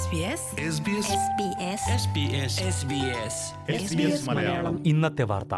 SBS Malayalam ഇന്നത്തെ വാർത്ത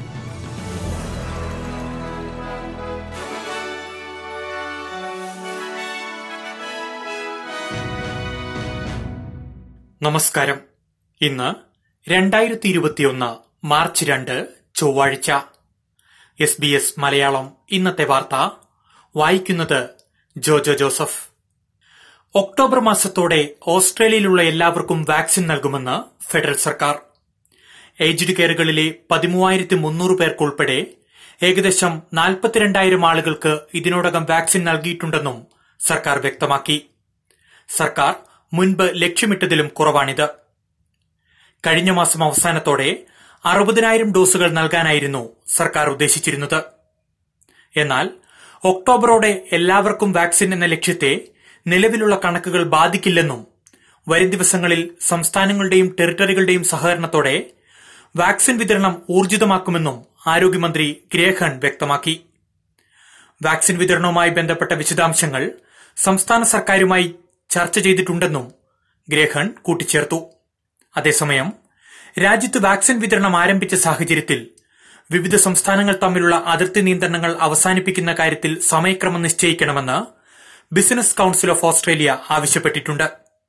നമസ്കാരം ഇന്ന് രണ്ടായിരത്തി ഇരുപത്തിയൊന്ന് മാർച്ച് രണ്ട് ചൊവ്വാഴ്ച എസ് ബി എസ് മലയാളം ഇന്നത്തെ വാർത്ത വായിക്കുന്നത് ജോജോ ജോസഫ് ഒക്ടോബർ മാസത്തോടെ ഓസ്ട്രേലിയയിലുള്ള എല്ലാവർക്കും വാക്സിൻ നൽകുമെന്ന് ഫെഡറൽ സർക്കാർ ഏജ്ഡ് കെയറുകളിലെ പതിമൂവായിരത്തി മുന്നൂറ് പേർക്കുൾപ്പെടെ ഏകദേശം നാൽപ്പത്തിരണ്ടായിരം ആളുകൾക്ക് ഇതിനോടകം വാക്സിൻ നൽകിയിട്ടുണ്ടെന്നും സർക്കാർ വ്യക്തമാക്കി സർക്കാർ മുൻപ് ലക്ഷ്യമിട്ടതിലും കുറവാണിത് കഴിഞ്ഞ മാസം അവസാനത്തോടെ അറുപതിനായിരം ഡോസുകൾ നൽകാനായിരുന്നു സർക്കാർ ഉദ്ദേശിച്ചിരുന്നത് എന്നാൽ ഒക്ടോബറോടെ എല്ലാവർക്കും വാക്സിൻ എന്ന ലക്ഷ്യത്തെ നിലവിലുള്ള കണക്കുകൾ ബാധിക്കില്ലെന്നും വരും ദിവസങ്ങളിൽ സംസ്ഥാനങ്ങളുടെയും ടെറിട്ടറികളുടെയും സഹകരണത്തോടെ വാക്സിൻ വിതരണം ഊർജിതമാക്കുമെന്നും ആരോഗ്യമന്ത്രി ഗ്രേഹൺ വ്യക്തമാക്കി വാക്സിൻ വിതരണവുമായി ബന്ധപ്പെട്ട വിശദാംശങ്ങൾ സംസ്ഥാന സർക്കാരുമായി ചർച്ച ചെയ്തിട്ടുണ്ടെന്നും ഗ്രേഹൺ കൂട്ടിച്ചേർത്തു അതേസമയം രാജ്യത്ത് വാക്സിൻ വിതരണം ആരംഭിച്ച സാഹചര്യത്തിൽ വിവിധ സംസ്ഥാനങ്ങൾ തമ്മിലുള്ള അതിർത്തി നിയന്ത്രണങ്ങൾ അവസാനിപ്പിക്കുന്ന കാര്യത്തിൽ സമയക്രമം നിശ്ചയിക്കണമെന്ന് ബിസിനസ് കൌൺസിൽ ഓഫ് ഓസ്ട്രേലിയ ആവശ്യപ്പെട്ടിട്ടുണ്ട്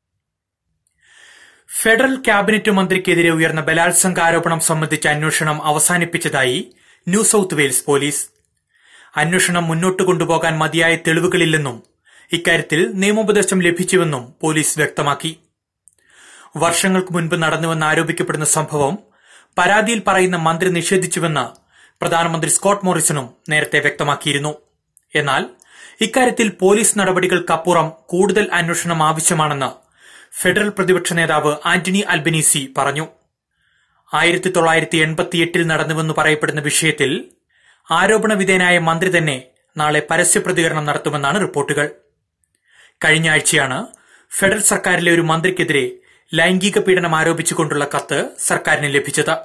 ഫെഡറൽ ക്യാബിനറ്റ് മന്ത്രിക്കെതിരെ ഉയർന്ന ബലാത്സംഗ ആരോപണം സംബന്ധിച്ച അന്വേഷണം അവസാനിപ്പിച്ചതായി ന്യൂ സൌത്ത് വെയിൽസ് പോലീസ് അന്വേഷണം മുന്നോട്ട് കൊണ്ടുപോകാൻ മതിയായ തെളിവുകളില്ലെന്നും ഇക്കാര്യത്തിൽ നിയമോപദേശം ലഭിച്ചുവെന്നും പോലീസ് വ്യക്തമാക്കി വർഷങ്ങൾക്ക് മുൻപ് നടന്നുവെന്ന് ആരോപിക്കപ്പെടുന്ന സംഭവം പരാതിയിൽ പറയുന്ന മന്ത്രി നിഷേധിച്ചുവെന്ന് പ്രധാനമന്ത്രി സ്കോട്ട് മോറിസണും നേരത്തെ വ്യക്തമാക്കിയിരുന്നു എന്നാൽ ഇക്കാര്യത്തിൽ പോലീസ് നടപടികൾക്കപ്പുറം കൂടുതൽ അന്വേഷണം ആവശ്യമാണെന്ന് ഫെഡറൽ പ്രതിപക്ഷ നേതാവ് ആന്റണി അൽബനീസി പറഞ്ഞു ആയിരത്തി തൊള്ളായിരത്തി എൺപത്തിയെട്ടിൽ നടന്നുവെന്ന് പറയപ്പെടുന്ന വിഷയത്തിൽ ആരോപണ വിധേയനായ മന്ത്രി തന്നെ നാളെ പരസ്യ പ്രതികരണം നടത്തുമെന്നാണ് റിപ്പോർട്ടുകൾ കഴിഞ്ഞ ആഴ്ചയാണ് ഫെഡറൽ സർക്കാരിലെ ഒരു മന്ത്രിക്കെതിരെ ലൈംഗിക പീഡനം ആരോപിച്ചുകൊണ്ടുള്ള കത്ത് സർക്കാരിന് ലഭിച്ചത്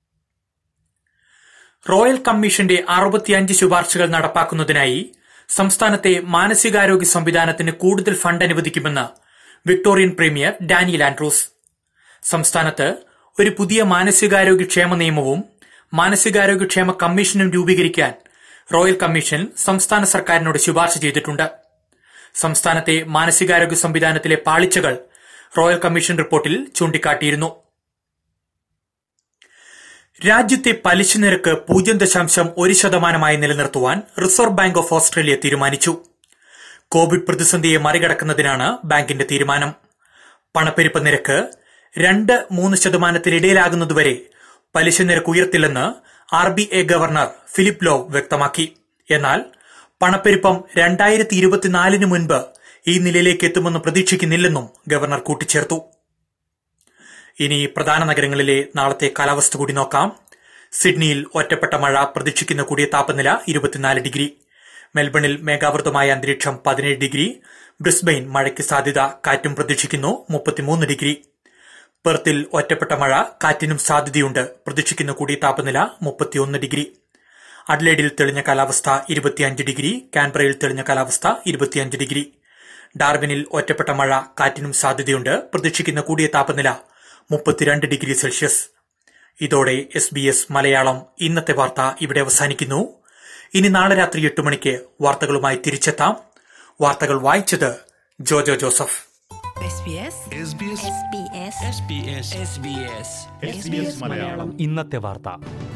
റോയൽ കമ്മീഷന്റെ അറുപത്തിയഞ്ച് ശുപാർശകൾ നടപ്പാക്കുന്നതിനായി സംസ്ഥാനത്തെ മാനസികാരോഗ്യ സംവിധാനത്തിന് കൂടുതൽ ഫണ്ട് അനുവദിക്കുമെന്ന് വിക്ടോറിയൻ പ്രീമിയർ ഡാനിയൽ ആൻഡ്രൂസ് സംസ്ഥാനത്ത് ഒരു പുതിയ മാനസികാരോഗ്യ ക്ഷേമ നിയമവും മാനസികാരോഗ്യ ക്ഷേമ കമ്മീഷനും രൂപീകരിക്കാൻ റോയൽ കമ്മീഷൻ സംസ്ഥാന സർക്കാരിനോട് ശുപാർശ ചെയ്തിട്ടുണ്ട് സംസ്ഥാനത്തെ മാനസികാരോഗ്യ സംവിധാനത്തിലെ പാളിച്ചകൾ റോയൽ കമ്മീഷൻ റിപ്പോർട്ടിൽ ചൂണ്ടിക്കാട്ടിയിരുന്നു രാജ്യത്തെ പലിശ നിരക്ക് പൂജ്യം ദശാംശം ഒരു ശതമാനമായി നിലനിർത്തുവാൻ റിസർവ് ബാങ്ക് ഓഫ് ഓസ്ട്രേലിയ തീരുമാനിച്ചു കോവിഡ് പ്രതിസന്ധിയെ മറികടക്കുന്നതിനാണ് ബാങ്കിന്റെ തീരുമാനം പണപ്പെരുപ്പ നിരക്ക് രണ്ട് മൂന്ന് ശതമാനത്തിനിടയിലാകുന്നതുവരെ പലിശ നിരക്ക് ഉയർത്തില്ലെന്ന് R B A governor Philip Lowe വ്യക്തമാക്കി എന്നാൽ പണപ്പെരുപ്പം രണ്ടായിരത്തി ഇരുപത്തിനാലിന് മുൻപ് ഈ നിലയിലേക്ക് എത്തുമെന്ന് പ്രതീക്ഷിക്കുന്നില്ലെന്നും ഗവർണർ കൂട്ടിച്ചേർത്തു ഇനി പ്രധാന നഗരങ്ങളിലെ നാളത്തെ കാലാവസ്ഥ കൂടി നോക്കാം സിഡ്നിയിൽ ഒറ്റപ്പെട്ട മഴ പ്രതീക്ഷിക്കുന്ന കൂടിയ താപനില ഇരുപത്തിനാല് ഡിഗ്രി മെൽബണിൽ മേഘാവൃതമായ അന്തരീക്ഷം പതിനേഴ് ഡിഗ്രി ബ്രിസ്ബെയിൻ മഴയ്ക്ക് സാധ്യത കാറ്റും പ്രതീക്ഷിക്കുന്നു മുപ്പത്തിമൂന്ന് ഡിഗ്രി പെർത്തിൽ ഒറ്റപ്പെട്ട മഴ കാറ്റിനും സാധ്യതയുണ്ട് പ്രതീക്ഷിക്കുന്ന കൂടിയ താപനില മുപ്പത്തിയൊന്ന് ഡിഗ്രി അഡ്ലേഡിൽ തെളിഞ്ഞ കാലാവസ്ഥ ഇരുപത്തിയഞ്ച് ഡിഗ്രി കാൻബ്രയിൽ തെളിഞ്ഞ കാലാവസ്ഥ ഇരുപത്തിയഞ്ച് ഡിഗ്രി ഡാർവിനിൽ ഒറ്റപ്പെട്ട മഴ കാറ്റിനും സാധ്യതയുണ്ട് പ്രതീക്ഷിക്കുന്ന കൂടിയ താപനില മുപ്പത്തിരണ്ട് ഡിഗ്രി സെൽഷ്യസ് ഇതോടെ എസ് ബി എസ് മലയാളം ഇന്നത്തെ വാർത്ത ഇവിടെ അവസാനിക്കുന്നു ഇനി നാളെ രാത്രി എട്ട് മണിക്ക് വാർത്തകളുമായി തിരിച്ചെത്താം വാർത്തകൾ വായിച്ചത് ജോജോ ജോസഫ് SBS SBS ഇന്നത്തെ വാർത്ത